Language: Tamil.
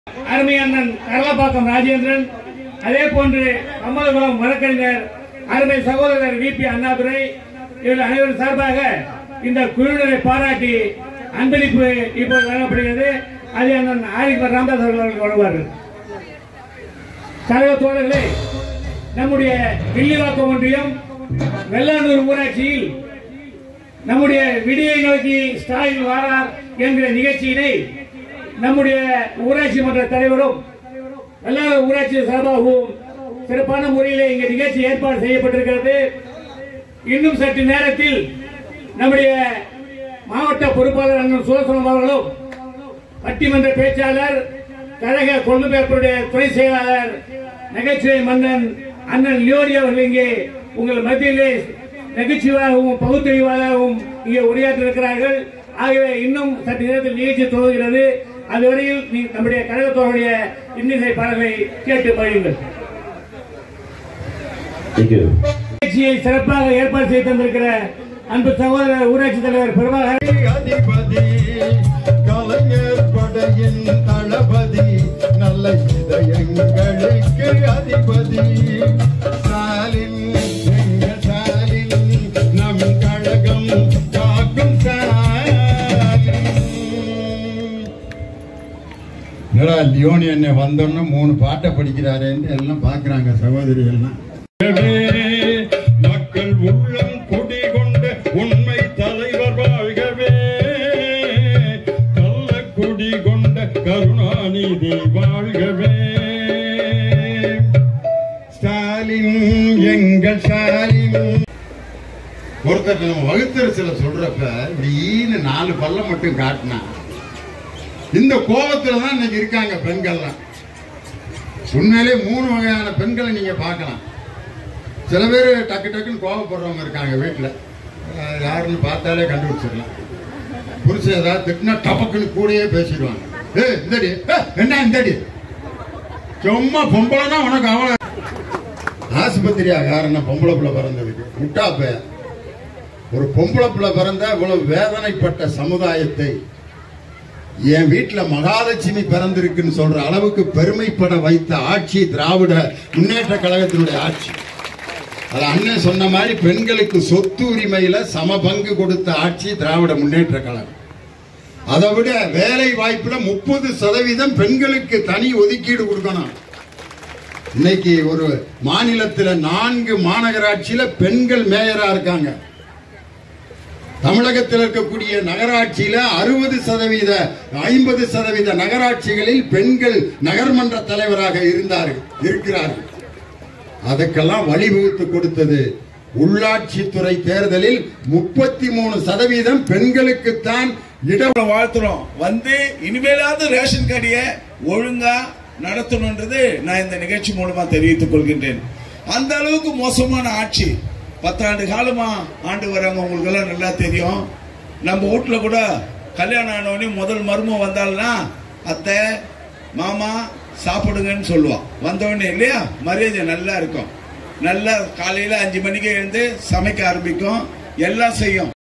அருமை அண்ணன் கரலப்பாக்கம் ராஜேந்திரன் அதே போன்று கமலகுளம் வழக்கறிஞர் அருமை சகோதரர் வி பி அண்ணாதுரை இவர்கள் அனைவரும் சார்பாக இந்த குழுவினரை பாராட்டி அன்பளிப்பு இப்போது வழங்கப்படுகிறது அதை அண்ணன் ஆரிஃபர் ராமதாஸ் அவர்கள் வழங்குவார்கள் கழக தோழர்களே நம்முடைய வில்லிவாக்கம் ஒன்றியம் வெள்ளானூர் ஊராட்சியில் நம்முடைய விடியை நோக்கி ஸ்டாலின் வாரார் என்கிற நிகழ்ச்சியினை நம்முடைய ஊராட்சி மன்ற தலைவரும் வெள்ளாளர் ஊராட்சி சார்பாகவும் சிறப்பான முறையிலே இங்க நிகழ்ச்சி ஏற்பாடு செய்யப்பட்டிருக்கிறது இன்னும் சற்று நேரத்தில் நம்முடைய மாவட்ட பொறுப்பாளர் அண்ணன் சுரசனம் அவர்களும் பட்டிமன்ற பேச்சாளர் கழக கொள்ளுபேப்பருடைய துணை செயலாளர் நகைச்சுவை மன்னன் அண்ணன் லியோடி அவர்கள் இங்கே உங்கள் மத்தியிலே நகைச்சுவையாகவும் பகுத்தறிவாகவும் இங்கே உரையாற்ற இருக்கிறார்கள் ஆகவே இன்னும் சற்று நேரத்தில் நிகழ்ச்சி துவங்குகிறது அதுவரையில் நீ நம்முடைய கழகத்தோருடைய இன்னிசை பாடல்களை கேட்டு பயிலுங்கள் Thank you. நிகழ்ச்சியை சிறப்பாக ஏற்பாடு செய்து தந்திருக்கிற அன்பு சகோதரர் ஊராட்சி தலைவர் பிரபாகர் அதிபதி கலைஞர் படையின் தளபதி நல்ல இதயங்களுக்கு அதிபதி ஸ்டாலின் எங்க ஸ்டாலின் நம் கழகம் காக்கும் ஸ்டாலின் என்னடா லியோனி என்ன வந்தோன்னு மூணு பாட்டை படிக்கிறாரேன்னு எல்லாம் பாக்குறாங்க சகோதரி எல்லாம் மக்கள் உள்ளம் குடிகொண்ட உண்மை தலைவர் வாழ்கவே கள்ள குடிகொண்ட கருணாநிதி வாழ்கவே ஸ்டாலின் எங்கள் ஸ்டாலின் ஒருத்தர் நம்ம வகுத்தரசில சொல்றப்ப இப்படின்னு நாலு பல்ல மட்டும் காட்டினா இந்த கோபத்துல தான் இன்னைக்கு இருக்காங்க பெண்கள்லாம் உண்மையிலே மூணு வகையான பெண்களை நீங்க பார்க்கலாம் சில பேர் டக்கு டக்குன்னு கோபப்படுறவங்க இருக்காங்க வீட்டுல அஹ் யாருன்னு பார்த்தாலே கண்டுபிடிச்சிடலாம் புருஷன் ஏதாவது திட்டினா டபக்குன்னு கூடயே பேசிடுவாங்க ஏ இந்தடி ஏ, என்ன இந்தடி சும்மா பொம்பளைனா உனக்கு அவள ஆஸ்பத்திரியா யாருன்னா பொம்பளை பிள்ளை பிறந்ததுக்கு முட்டா பைய ஒரு பொம்பளை பிள்ளை பிறந்தா இவ்வளவு வேதனைப்பட்ட சமுதாயத்தை என் வீட்டுல மகாலட்சுமி பிறந்திருக்குன்னு சொல்ற அளவுக்கு பெருமைப்பட வைத்த ஆட்சி திராவிட முன்னேற்ற கழகத்தினுடைய ஆட்சி அது அண்ணன் சொன்ன மாதிரி பெண்களுக்கு சொத்து உரிமையில சம பங்கு கொடுத்த ஆட்சி திராவிட முன்னேற்ற கழகம் அதை விட வேலை வாய்ப்புல முப்பது சதவீதம் பெண்களுக்கு தனி ஒதுக்கீடு கொடுக்கணும் இன்னைக்கு ஒரு மாநிலத்துல நான்கு மாநகராட்சியில பெண்கள் மேயரா இருக்காங்க தமிழகத்தில் இருக்கக்கூடிய நகராட்சியில அறுபது சதவீத ஐம்பது சதவீத நகராட்சிகளில் பெண்கள் நகர்மன்ற தலைவராக இருந்தார்கள் இருக்கிறார்கள் அதுக்கெல்லாம் வழிவகுத்து கொடுத்தது உள்ளாட்சித்துறை தேர்தலில் முப்பத்தி மூணு சதவீதம் பெண்களுக்குத்தான் இடம் வாழ்த்துறோம் வந்து இனிமேலாவது ரேஷன் கடைய ஒழுங்கா நடத்தணுன்றது நான் இந்த நிகழ்ச்சி மூலமா தெரிவித்துக் கொள்கின்றேன் அந்த அளவுக்கு மோசமான ஆட்சி பத்தாண்டு காலமா ஆண்டு வராங்க உங்களுக்கு எல்லாம் நல்லா தெரியும் நம்ம வீட்டுல கூட கல்யாணம் ஆனவனே முதல் மருமம் வந்தாள்னா அத்தை மாமா சாப்பிடுங்கன்னு சொல்லுவான் வந்தவொடனே இல்லையா மரியாதை நல்லா இருக்கும் நல்லா காலையில அஞ்சு மணிக்கு எழுந்து சமைக்க ஆரம்பிக்கும் எல்லாம் செய்யும்